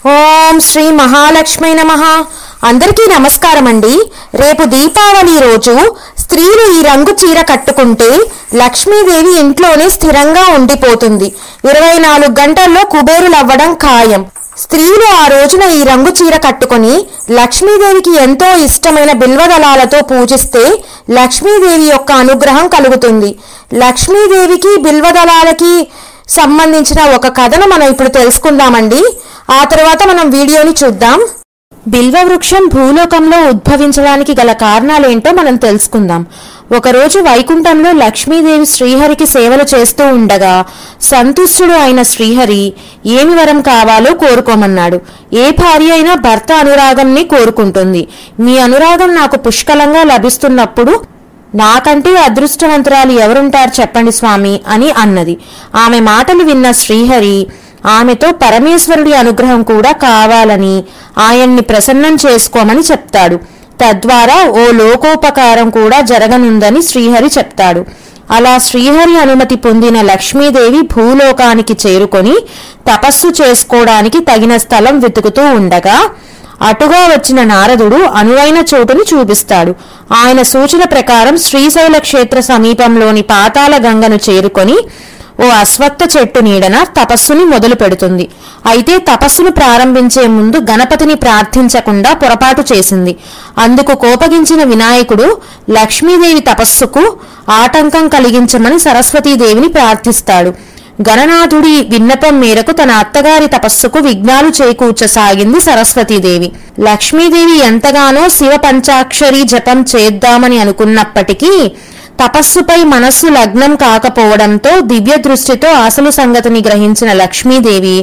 ఓం శ్రీ మహాలక్ష్మి నమ అందరికీ నమస్కారం అండి రేపు దీపావళి రోజు స్త్రీలు ఈ రంగు చీర కట్టుకుంటే లక్ష్మీదేవి ఇంట్లోనే స్థిరంగా ఉండిపోతుంది ఇరవై నాలుగు గంటల్లో కుబేరులు అవ్వడం ఖాయం స్త్రీలు ఆ రోజున ఈ రంగు చీర కట్టుకొని లక్ష్మీదేవికి ఎంతో ఇష్టమైన బిల్వదళాలతో పూజిస్తే లక్ష్మీదేవి యొక్క అనుగ్రహం కలుగుతుంది లక్ష్మీదేవికి బిల్వదళాలకి సంబంధించిన ఒక కథను మనం ఇప్పుడు తెలుసుకుందామండి ఆ తర్వాత మనం వీడియోని చూద్దాం బిల్వ వృక్షం భూలోకంలో ఉద్భవించడానికి గల కారణాలేంటో మనం తెలుసుకుందాం ఒకరోజు వైకుంఠంలో లక్ష్మీదేవి శ్రీహరికి సేవలు చేస్తూ ఉండగా సంతుష్టుడు అయిన శ్రీహరి ఏమి వరం కావాలో కోరుకోమన్నాడు ఏ భార్య అయినా భర్త అనురాగంని కోరుకుంటుంది మీ అనురాగం నాకు పుష్కలంగా లభిస్తున్నప్పుడు నాకంటే అదృష్టవంతురాలు ఎవరుంటారు చెప్పండి స్వామి అని అన్నది ఆమె మాటలు విన్న శ్రీహరి ఆమెతో పరమేశ్వరుడి అనుగ్రహం కూడా కావాలని ఆయన్ని ప్రసన్నం చేసుకోమని చెప్తాడు తద్వారా ఓ లోకోపకారం కూడా జరగనుందని శ్రీహరి చెప్తాడు అలా శ్రీహరి అనుమతి పొందిన లక్ష్మీదేవి భూలోకానికి చేరుకొని తపస్సు చేసుకోవడానికి తగిన స్థలం వెతుకుతూ ఉండగా అటుగా వచ్చిన నారదుడు అనువైన చోటుని చూపిస్తాడు ఆయన సూచన ప్రకారం శ్రీశైల క్షేత్ర సమీపంలోని పాతాల గంగను చేరుకొని ఓ అశ్వత్థ చెట్టు నీడన తపస్సుని మొదలు పెడుతుంది అయితే తపస్సును ప్రారంభించే ముందు గణపతిని ప్రార్థించకుండా పొరపాటు చేసింది అందుకు కోపగించిన వినాయకుడు లక్ష్మీదేవి తపస్సుకు ఆటంకం కలిగించమని సరస్వతీదేవిని ప్రార్థిస్తాడు గణనాథుడి విన్నపం మేరకు తన అత్తగారి తపస్సుకు విఘ్నాలు చేకూర్చసాగింది సరస్వతీదేవి లక్ష్మీదేవి ఎంతగానో శివ పంచాక్షరి జపం చేద్దామని అనుకున్నప్పటికీ తపస్సుపై మనస్సు లగ్నం కాకపోవడంతో దివ్య దృష్టితో అసలు సంగతిని గ్రహించిన లక్ష్మీదేవి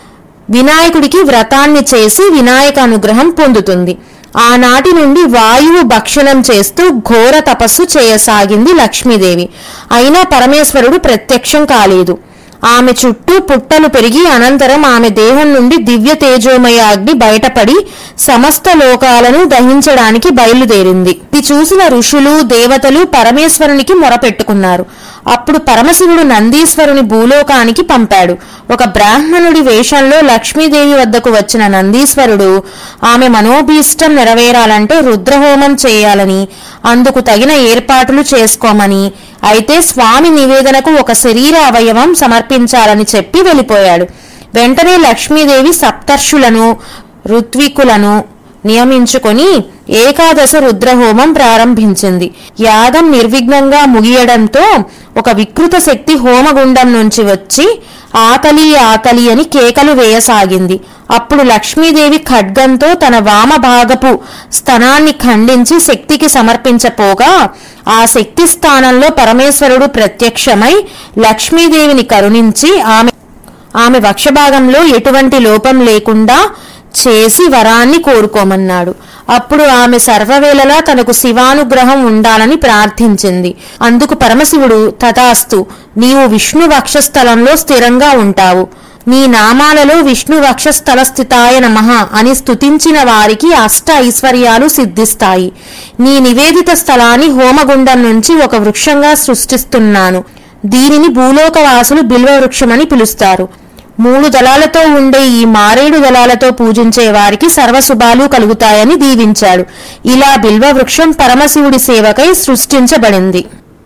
వినాయకుడికి వ్రతాన్ని చేసి వినాయక అనుగ్రహం పొందుతుంది ఆనాటి నుండి వాయువు భక్షణం చేస్తూ ఘోర తపస్సు చేయసాగింది లక్ష్మీదేవి అయినా పరమేశ్వరుడు ప్రత్యక్షం కాలేదు ఆమె చుట్టూ పుట్టలు పెరిగి అనంతరం ఆమె దేహం నుండి దివ్య తేజోమయ అగ్ని బయటపడి సమస్త లోకాలను దహించడానికి బయలుదేరింది ఇది చూసిన ఋషులు దేవతలు పరమేశ్వరునికి మొరపెట్టుకున్నారు అప్పుడు పరమశివుడు నందీశ్వరుని భూలోకానికి పంపాడు ఒక బ్రాహ్మణుడి వేషంలో లక్ష్మీదేవి వద్దకు వచ్చిన నందీశ్వరుడు ఆమె మనోభీష్టం నెరవేరాలంటే రుద్రహోమం చేయాలని అందుకు తగిన ఏర్పాట్లు చేసుకోమని అయితే స్వామి నివేదనకు ఒక శరీర అవయవం సమర్పించాలని చెప్పి వెళ్ళిపోయాడు వెంటనే లక్ష్మీదేవి సప్తర్షులను ఋత్వికులను నియమించుకొని ఏకాదశ రుద్రహోమం ప్రారంభించింది యాగం నిర్విఘ్నంగా ముగియడంతో ఒక వికృత శక్తి హోమగుండం నుంచి వచ్చి ఆకలి ఆకలి అని కేకలు వేయసాగింది అప్పుడు లక్ష్మీదేవి ఖడ్గంతో తన వామభాగపు స్తనాన్ని ఖండించి శక్తికి సమర్పించపోగా ఆ శక్తి స్థానంలో పరమేశ్వరుడు ప్రత్యక్షమై లక్ష్మీదేవిని కరుణించి ఆమె ఆమె వక్షభాగంలో ఎటువంటి లోపం లేకుండా చేసి వరాన్ని కోరుకోమన్నాడు అప్పుడు ఆమె సర్వవేళలా తనకు శివానుగ్రహం ఉండాలని ప్రార్థించింది అందుకు పరమశివుడు తథాస్తు నీవు విష్ణు వక్షస్థలంలో స్థిరంగా ఉంటావు నీ నామాలలో విష్ణు వక్షస్థల స్థితాయ నమః అని స్తుతించిన వారికి అష్ట ఐశ్వర్యాలు సిద్ధిస్తాయి నీ నివేదిత స్థలాన్ని హోమగుండం నుంచి ఒక వృక్షంగా సృష్టిస్తున్నాను దీనిని భూలోకవాసులు బిల్వ వృక్షమని పిలుస్తారు మూడు దళాలతో ఉండే ఈ మారేడు దళాలతో పూజించే వారికి సర్వశుభాలు కలుగుతాయని దీవించాడు ఇలా బిల్వ వృక్షం పరమశివుడి సేవకై సృష్టించబడింది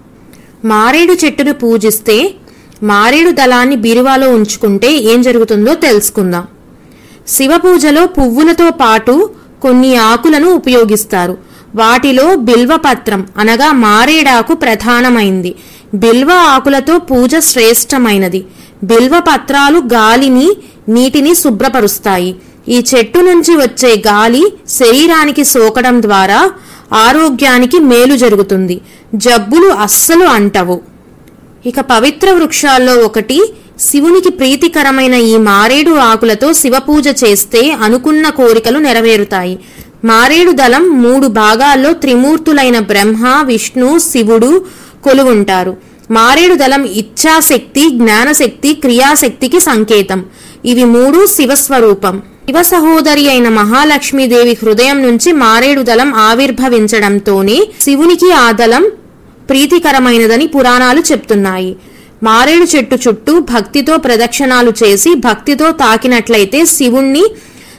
మారేడు చెట్టును పూజిస్తే మారేడు దళాన్ని బీరువాలో ఉంచుకుంటే ఏం జరుగుతుందో తెలుసుకుందాం శివ పూజలో పువ్వులతో పాటు కొన్ని ఆకులను ఉపయోగిస్తారు వాటిలో బిల్వపత్రం అనగా మారేడాకు ప్రధానమైంది బిల్వ ఆకులతో పూజ శ్రేష్టమైనది బిల్వ పత్రాలు గాలిని నీటిని శుభ్రపరుస్తాయి ఈ చెట్టు నుంచి వచ్చే గాలి శరీరానికి సోకడం ద్వారా ఆరోగ్యానికి మేలు జరుగుతుంది జబ్బులు అస్సలు అంటవు ఇక పవిత్ర వృక్షాల్లో ఒకటి శివునికి ప్రీతికరమైన ఈ మారేడు ఆకులతో శివపూజ చేస్తే అనుకున్న కోరికలు నెరవేరుతాయి మారేడు దళం మూడు భాగాల్లో త్రిమూర్తులైన బ్రహ్మ విష్ణు శివుడు కొలువుంటారు మారేడు దళం ఇచ్ఛాశక్తి జ్ఞానశక్తి క్రియాశక్తికి సంకేతం ఇవి మూడు శివస్వరూపం శివ సహోదరి అయిన మహాలక్ష్మీదేవి హృదయం నుంచి మారేడు దళం ఆవిర్భవించడంతోనే శివునికి ఆ దళం ప్రీతికరమైనదని పురాణాలు చెప్తున్నాయి మారేడు చెట్టు చుట్టూ భక్తితో ప్రదక్షిణాలు చేసి భక్తితో తాకినట్లయితే శివుణ్ణి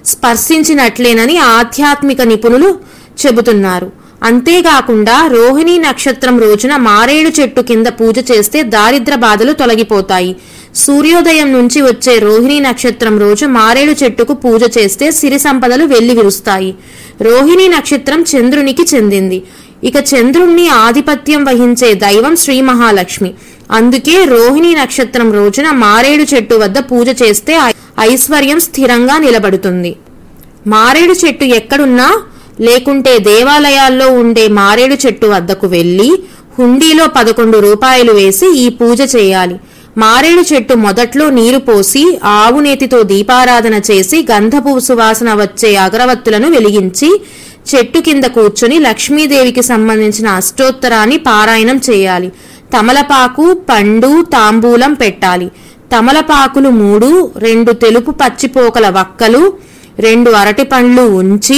స్పర్శించినట్లేనని ఆధ్యాత్మిక నిపుణులు చెబుతున్నారు అంతేకాకుండా రోహిణీ నక్షత్రం రోజున మారేడు చెట్టు కింద పూజ చేస్తే దారిద్ర బాధలు తొలగిపోతాయి సూర్యోదయం నుంచి వచ్చే రోహిణీ నక్షత్రం రోజు మారేడు చెట్టుకు పూజ చేస్తే సిరి సంపదలు వెళ్లి విరుస్తాయి రోహిణీ నక్షత్రం చంద్రునికి చెందింది ఇక చంద్రుణ్ణి ఆధిపత్యం వహించే దైవం శ్రీ మహాలక్ష్మి అందుకే రోహిణీ నక్షత్రం రోజున మారేడు చెట్టు వద్ద పూజ చేస్తే ఐ- ఐశ్వర్యం స్థిరంగా నిలబడుతుంది మారేడు చెట్టు ఎక్కడున్నా లేకుంటే దేవాలయాల్లో ఉండే మారేడు చెట్టు వద్దకు వెళ్లి హుండీలో పదకొండు రూపాయలు వేసి ఈ పూజ చేయాలి మారేడు చెట్టు మొదట్లో నీరు పోసి ఆవు నేతితో దీపారాధన చేసి గంధపు సువాసన వచ్చే అగరవత్తులను వెలిగించి చెట్టు కింద కూర్చొని లక్ష్మీదేవికి సంబంధించిన అష్టోత్తరాన్ని పారాయణం చేయాలి తమలపాకు పండు తాంబూలం పెట్టాలి తమలపాకులు మూడు రెండు తెలుపు పచ్చిపోకల వక్కలు రెండు అరటి పండ్లు ఉంచి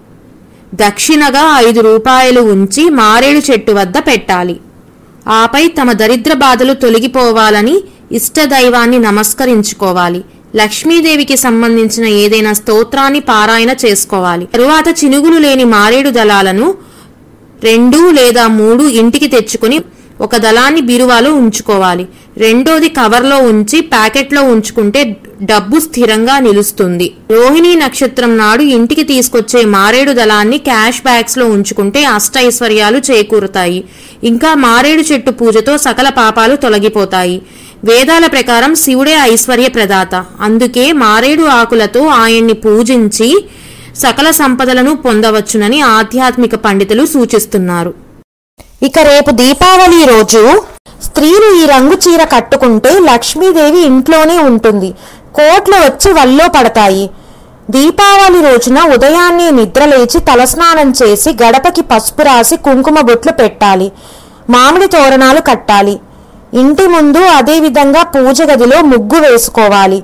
దక్షిణగా ఐదు రూపాయలు ఉంచి మారేడు చెట్టు వద్ద పెట్టాలి ఆపై తమ దరిద్ర బాధలు తొలగిపోవాలని ఇష్టదైవాన్ని నమస్కరించుకోవాలి లక్ష్మీదేవికి సంబంధించిన ఏదైనా స్తోత్రాన్ని పారాయణ చేసుకోవాలి తరువాత చినుగులు లేని మారేడు దళాలను రెండు లేదా మూడు ఇంటికి తెచ్చుకొని ఒక దళాన్ని బీరువాలో ఉంచుకోవాలి రెండోది కవర్లో ఉంచి ప్యాకెట్లో ఉంచుకుంటే డబ్బు స్థిరంగా నిలుస్తుంది రోహిణీ నక్షత్రం నాడు ఇంటికి తీసుకొచ్చే మారేడు దళాన్ని క్యాష్ బ్యాగ్స్ లో ఉంచుకుంటే అష్టైశ్వర్యాలు చేకూరుతాయి ఇంకా మారేడు చెట్టు పూజతో సకల పాపాలు తొలగిపోతాయి వేదాల ప్రకారం శివుడే ఐశ్వర్య ప్రదాత అందుకే మారేడు ఆకులతో ఆయన్ని పూజించి సకల సంపదలను పొందవచ్చునని ఆధ్యాత్మిక పండితులు సూచిస్తున్నారు ఇక రేపు దీపావళి రోజు స్త్రీలు ఈ రంగు చీర కట్టుకుంటే లక్ష్మీదేవి ఇంట్లోనే ఉంటుంది కోట్లు వచ్చి వల్లో పడతాయి దీపావళి రోజున ఉదయాన్నే నిద్రలేచి తలస్నానం చేసి గడపకి పసుపు రాసి కుంకుమ బొట్లు పెట్టాలి మామిడి తోరణాలు కట్టాలి ఇంటి ముందు అదే విధంగా పూజ గదిలో ముగ్గు వేసుకోవాలి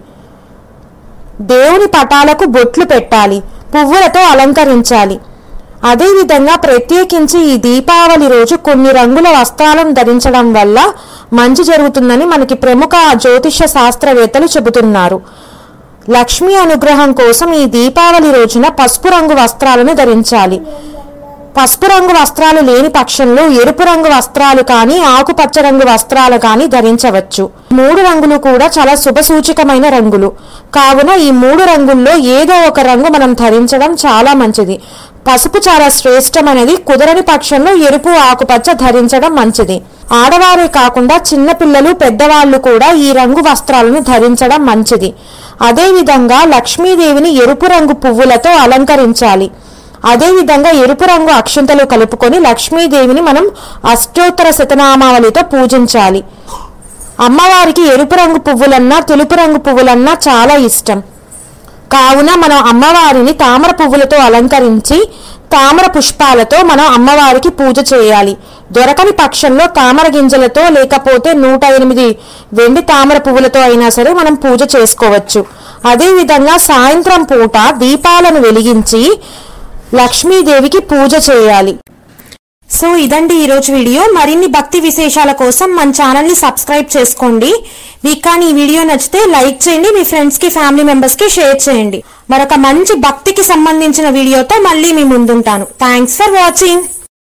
దేవుని పటాలకు బొట్లు పెట్టాలి పువ్వులతో అలంకరించాలి అదేవిధంగా ప్రత్యేకించి ఈ దీపావళి రోజు కొన్ని రంగుల వస్త్రాలను ధరించడం వల్ల మంచి జరుగుతుందని మనకి ప్రముఖ జ్యోతిష శాస్త్రవేత్తలు చెబుతున్నారు లక్ష్మీ అనుగ్రహం కోసం ఈ దీపావళి రోజున పసుపు రంగు వస్త్రాలను ధరించాలి పసుపు రంగు వస్త్రాలు లేని పక్షంలో ఎరుపు రంగు వస్త్రాలు కానీ ఆకుపచ్చ రంగు వస్త్రాలు కానీ ధరించవచ్చు మూడు రంగులు కూడా చాలా శుభసూచకమైన రంగులు కావున ఈ మూడు రంగుల్లో ఏదో ఒక రంగు మనం ధరించడం చాలా మంచిది పసుపు చాలా శ్రేష్టమైనది కుదరని పక్షంలో ఎరుపు ఆకుపచ్చ ధరించడం మంచిది ఆడవారే కాకుండా చిన్నపిల్లలు పెద్దవాళ్ళు కూడా ఈ రంగు వస్త్రాలను ధరించడం మంచిది అదేవిధంగా లక్ష్మీదేవిని ఎరుపు రంగు పువ్వులతో అలంకరించాలి అదేవిధంగా ఎరుపు రంగు అక్షంతలు కలుపుకొని లక్ష్మీదేవిని మనం అష్టోత్తర శతనామావళితో పూజించాలి అమ్మవారికి ఎరుపు రంగు పువ్వులన్నా తెలుపు రంగు పువ్వులన్నా చాలా ఇష్టం కావున మనం అమ్మవారిని తామర పువ్వులతో అలంకరించి తామర పుష్పాలతో మనం అమ్మవారికి పూజ చేయాలి దొరకని పక్షంలో తామర గింజలతో లేకపోతే నూట ఎనిమిది వెండి తామర పువ్వులతో అయినా సరే మనం పూజ చేసుకోవచ్చు అదేవిధంగా సాయంత్రం పూట దీపాలను వెలిగించి లక్ష్మీదేవికి పూజ చేయాలి సో ఇదండి ఈరోజు వీడియో మరిన్ని భక్తి విశేషాల కోసం మన ఛానల్ ని సబ్స్క్రైబ్ చేసుకోండి మీకు కానీ ఈ వీడియో నచ్చితే లైక్ చేయండి మీ ఫ్రెండ్స్ కి ఫ్యామిలీ మెంబర్స్ కి షేర్ చేయండి మరొక మంచి భక్తికి సంబంధించిన వీడియోతో మళ్ళీ మీ ముందుంటాను థ్యాంక్స్ ఫర్ వాచింగ్